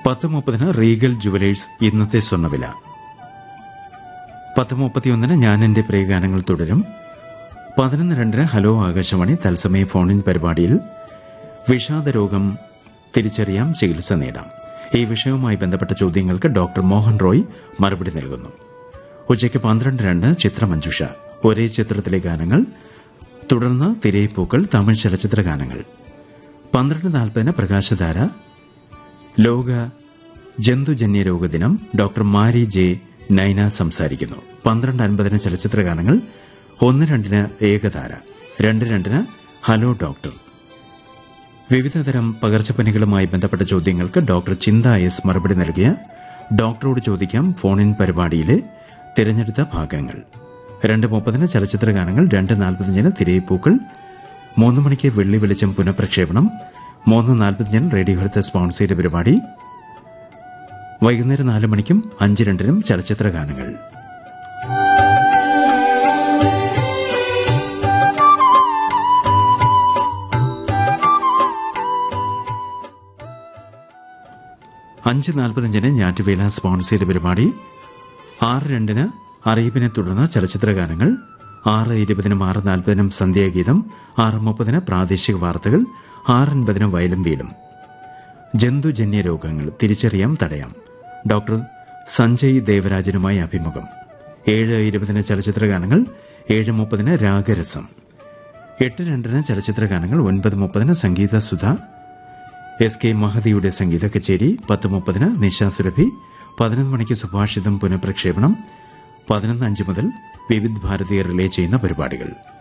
പത്ത് മുപ്പതിന് Regal jewellers ഇന്നത്തെ സ്വർണ്ണവില പത്ത് മുപ്പത്തിയൊന്നിന് ഞാൻ എന്റെ പ്രിയഗാനങ്ങൾ തുടരും പതിനൊന്ന് രണ്ടിന് ഹലോ ആകാശവാണി തത്സമയ ഫോണിൻ പരിപാടിയിൽ വിഷാദരോഗം തിരിച്ചറിയാം ചികിത്സ നേടാം ഈ വിഷയവുമായി ബന്ധപ്പെട്ട ചോദ്യങ്ങൾക്ക് ഡോക്ടർ മോഹൻ റോയ് മറുപടി നൽകുന്നു ഉച്ചയ്ക്ക് പന്ത്രണ്ട് രണ്ട് ചിത്രമഞ്ജുഷ ഒരേ ചിത്രത്തിലെ ഗാനങ്ങൾ തുടർന്ന് തിരയിപ്പൂക്കൾ തമിഴ് ചലച്ചിത്ര ഗാനങ്ങൾ പന്ത്രണ്ട് നാൽപ്പതിന് പ്രകാശധാര ലോക ജന്തുജന്യ രോഗ ദിനം ഡോക്ടർ മാരി ജെ നൈന സംസാരിക്കുന്നു പന്ത്രണ്ട് അൻപതിന് ചലച്ചിത്ര ഗാനങ്ങൾ ഒന്ന് രണ്ടിന് ഏകധാര രണ്ട് രണ്ടിന് ഹലോ ഡോക്ടർ വിവിധതരം പകർച്ചപ്പനികളുമായി ബന്ധപ്പെട്ട ചോദ്യങ്ങൾക്ക് ഡോക്ടർ ചിന്ത എസ് മറുപടി നൽകിയ ഡോക്ടറോട് ചോദിക്കാം ഫോണിൻ പരിപാടിയിലെ തിരഞ്ഞെടുത്ത ഭാഗങ്ങൾ രണ്ട് മുപ്പതിന് ചലച്ചിത്ര ഗാനങ്ങൾ രണ്ട് നാൽപ്പത്തിയഞ്ചിന് തിരയിപ്പൂക്കൾ മൂന്ന് മണിക്ക് വെള്ളി വെളിച്ചം പുനഃപ്രക്ഷേപണം മൂന്ന് നാൽപ്പത്തിയഞ്ചിന് റേഡിയോ ഹെൽത്ത് സ്പോൺസർ ചെയ്ത പരിപാടി വൈകുന്നേരം നാല് മണിക്കും അഞ്ച് രണ്ടിനും ചലച്ചിത്ര ഗാനങ്ങൾ അഞ്ച് നാൽപ്പത്തഞ്ചിന് ഞാറ്റുവേല സ്പോൺസർ ചെയ്ത പരിപാടി ആറ് രണ്ടിന് അറിയിപ്പിനെ തുടർന്ന് ചലച്ചിത്ര ഗാനങ്ങൾ ആറ് ഇരുപതിനും ആറ് നാൽപ്പതിനും സന്ധ്യാഗീതം ആറ് മുപ്പതിന് പ്രാദേശിക വാർത്തകൾ ആറ് അൻപതിന് വയലും വീടും ജന്തുജന്യ രോഗങ്ങൾ തിരിച്ചറിയാം തടയാം ഡോക്ടർ സഞ്ജയ് ദേവരാജനുമായി അഭിമുഖം ഏഴ് ഇരുപതിന് ചലച്ചിത്ര ഗാനങ്ങൾ ഏഴ് മുപ്പതിന് രാഗരസം എട്ട് രണ്ടിന് ചലച്ചിത്ര ഗാനങ്ങൾ ഒൻപത് മുപ്പതിന് സംഗീത സുധ എസ് കെ മഹദിയുടെ സംഗീത കച്ചേരി പത്ത് മുപ്പതിന് നിശ സുരഭി പതിനൊന്ന് മണിക്ക് സുഭാഷിതം പുനഃപ്രക്ഷേപണം പതിനൊന്ന് അഞ്ച് മുതൽ വിവിധ് ഭാരതീയ റിലേ ചെയ്യുന്ന പരിപാടികൾ